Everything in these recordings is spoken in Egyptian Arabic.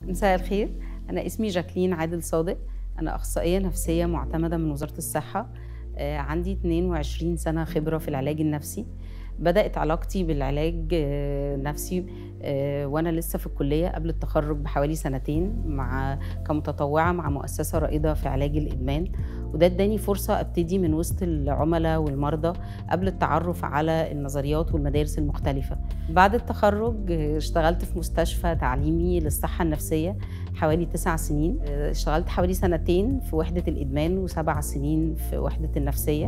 مساء الخير أنا اسمي جاكلين عادل صادق أنا أخصائية نفسية معتمدة من وزارة الصحة آه، عندي 22 سنة خبرة في العلاج النفسي بدأت علاقتي بالعلاج آه، النفسي آه، وأنا لسه في الكلية قبل التخرج بحوالي سنتين مع كمتطوعة مع مؤسسة رائدة في علاج الإدمان وده اداني فرصة ابتدي من وسط العملاء والمرضى قبل التعرف على النظريات والمدارس المختلفة بعد التخرج آه، اشتغلت في مستشفى تعليمي للصحة النفسية حوالي تسع سنين آه، اشتغلت حوالي سنتين في وحدة الإدمان وسبع سنين في وحدة النفسية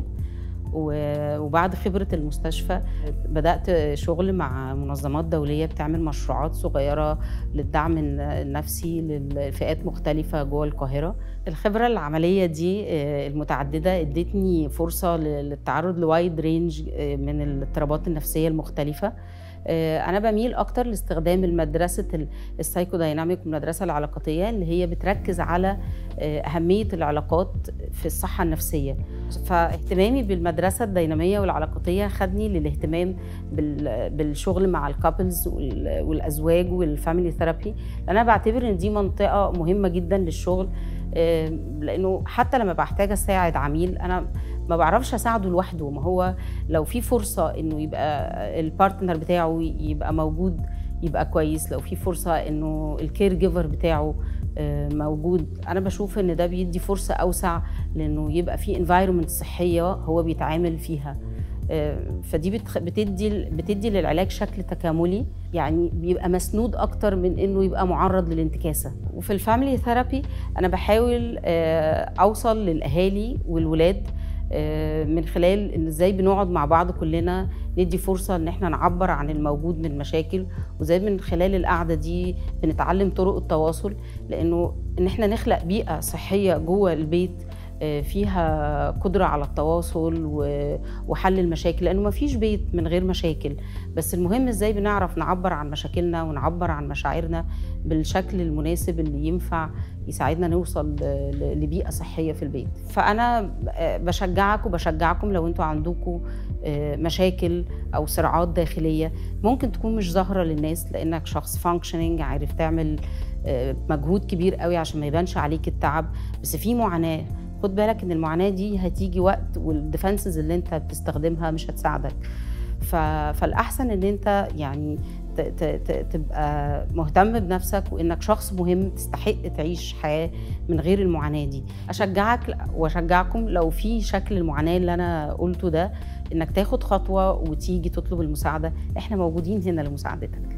و- وبعد خبرة المستشفى بدأت شغل مع منظمات دولية بتعمل مشروعات صغيرة للدعم الن- النفسي للفئات مختلفة جوه القاهرة الخبرة العملية دي آه، المتعددة ادتني فرصة ل- للتعرض لوايد رينج آه، من الاضطرابات النفسية المختلفة آه، أنا بميل أكتر لاستخدام المدرسة ال- السايكودايناميك والمدرسة العلاقاتية اللي هي بتركز على آه، أهمية العلاقات في الصحة النفسية فاهتمامي بالمدرسة الدينامية والعلاقاتية خدني للاهتمام بال- بالشغل مع الكابلز والأزواج والفاميلي ثيرابي أنا بعتبر إن دي منطقة مهمة جدا للشغل آه، لأنه حتى لما بحتاج أساعد عميل أنا ما بعرفش أساعده لوحده ما هو لو في فرصة إنه يبقى البارتنر بتاعه يبقى موجود يبقى كويس لو في فرصة إنه الكير جيفر بتاعه آه، موجود انا بشوف ان ده بيدي فرصه اوسع لانه يبقى في انفايرمنت صحيه هو بيتعامل فيها آه، فدي بتخ- بتدي بتدي للعلاج شكل تكاملي يعني بيبقى مسنود اكتر من انه يبقى معرض للانتكاسه وفي الفاميلي ثيرابي انا بحاول آه، اوصل للاهالي والولاد آه، من خلال ان ازاي بنقعد مع بعض كلنا ندي فرصه ان احنا نعبر عن الموجود من مشاكل وزي من خلال القعده دي بنتعلم طرق التواصل لانه ان احنا نخلق بيئه صحيه جوه البيت آه، فيها قدرة على التواصل و- وحل المشاكل لأنه ما فيش بيت من غير مشاكل بس المهم إزاي بنعرف نعبر عن مشاكلنا ونعبر عن مشاعرنا بالشكل المناسب اللي ينفع يساعدنا نوصل ل- ل- لبيئة صحية في البيت فأنا آه، بشجعك وبشجعكم لو أنتوا عندكم آه، مشاكل أو صراعات داخلية ممكن تكون مش ظاهرة للناس لأنك شخص فانكشننج عارف تعمل آه، مجهود كبير قوي عشان ما يبانش عليك التعب بس في معاناة خد بالك ان المعاناة دي هتيجي وقت والديفنسز اللي انت بتستخدمها مش هتساعدك ف... فالأحسن ان انت يعني ت... ت... ت... تبقى مهتم بنفسك وانك شخص مهم تستحق تعيش حياة من غير المعاناة دي أشجعك وأشجعكم لو في شكل المعاناة اللي أنا قلته ده انك تاخد خطوة وتيجي تطلب المساعدة احنا موجودين هنا لمساعدتك